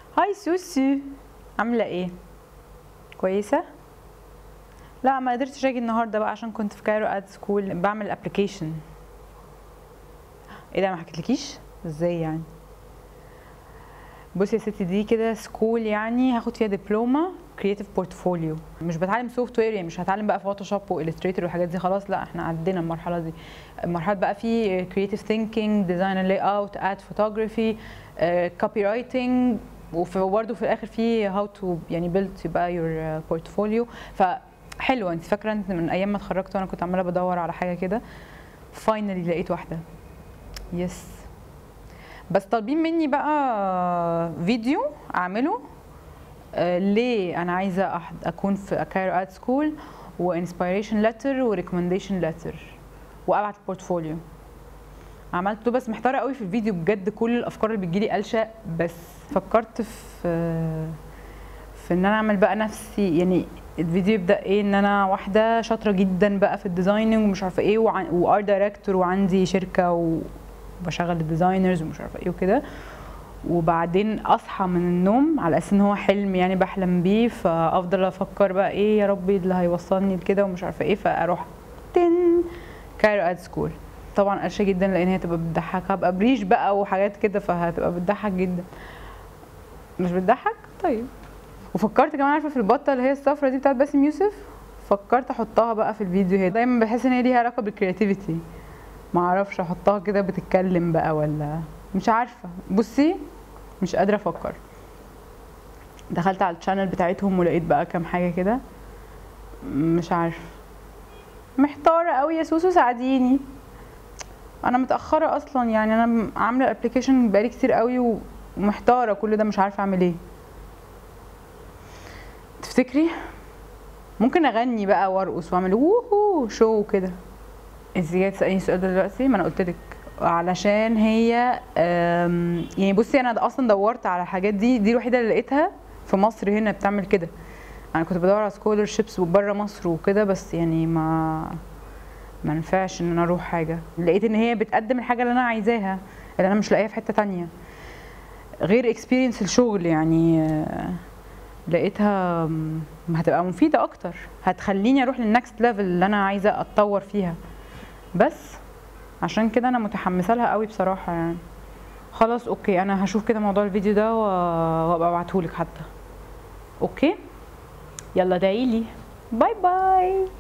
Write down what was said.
هاي سوسو عامله ايه كويسه لا ما قدرتش اجي النهارده بقى عشان كنت في كايرو اد سكول بعمل ابلكيشن ايه ده ما حكيتلكيش ازاي يعني بصي يا ستي دي كده سكول يعني هاخد فيها دبلومه كرييتيف بورتفوليو مش بتعلم سوفت وير يعني مش هتعلم بقى فوتوشوب والستريتور والحاجات دي خلاص لا احنا عدينا المرحله دي مرحله بقى في كرييتيف ثينكينج ديزاين لاي اوت اد فوتوغرافي كوبي رايتنج وبرده في الاخر في هاو تو يعني بيلد يبقى يور بورتفوليو فحلوه انت فاكره انت من ايام ما اتخرجت وانا كنت عماله بدور على حاجه كده فاينلي لقيت واحده يس بس طالبين مني بقى فيديو اعمله آه ليه انا عايزه أحد اكون في كايرو اد سكول وانسبيريشن لتر وريكومنديشن لتر وابعت البورتفوليو عملته بس محتاره قوي في الفيديو بجد كل الافكار اللي بتجيلي قلشه بس فكرت في في ان انا اعمل بقى نفسي يعني الفيديو يبدا ايه ان انا واحده شاطره جدا بقى في الديزايننج ومش عارفه ايه وار دايركتور وعندي شركه وبشغل الديزاينرز ومش عارفه ايه وكده وبعدين اصحى من النوم على اساس ان هو حلم يعني بحلم بيه فافضل افكر بقى ايه يا ربي اللي هيوصلني لكده ومش عارفه ايه فاروح تن كايرو اد سكول طبعا قرشه جدا لان هي تبقى بتضحك هبقى بريش بقى وحاجات كده فهتبقى بتضحك جدا مش بتضحك طيب وفكرت كمان عارفه في البطه اللي هي الصفرة دي بتاعت باسم يوسف فكرت احطها بقى في الفيديو هي دايما بحس ان هي ليها علاقه بالكرياتيفيتي ما اعرفش احطها كده بتتكلم بقى ولا مش عارفه بصي مش قادره افكر دخلت على الشانل بتاعتهم ولقيت بقى كام حاجه كده مش عارفه محتاره قوي يا سوسو ساعديني انا متاخره اصلا يعني انا عامله الابلكيشن بقالي كتير قوي ومحتاره كل ده مش عارفه اعمل ايه تفتكري ممكن اغني بقى وارقص واعمل ووهو شو كده انت جايه تساليني السؤال ده دلوقتي ما انا قلت لك علشان هي يعني بصي انا اصلا دورت على الحاجات دي دي الوحيده اللي لقيتها في مصر هنا بتعمل كده انا كنت بدور على سكولرشيبس بره مصر وكده بس يعني ما ما نفعش ان انا اروح حاجه لقيت ان هي بتقدم الحاجه اللي انا عايزاها اللي انا مش لاقيها في حته تانية غير اكسبيرينس الشغل يعني لقيتها هتبقى مفيده اكتر هتخليني اروح للنكست ليفل اللي انا عايزه اتطور فيها بس عشان كده انا متحمسه لها قوي بصراحه يعني خلاص اوكي انا هشوف كده موضوع الفيديو ده وابقى ابعتهولك حتى اوكي يلا ادعيلي باي باي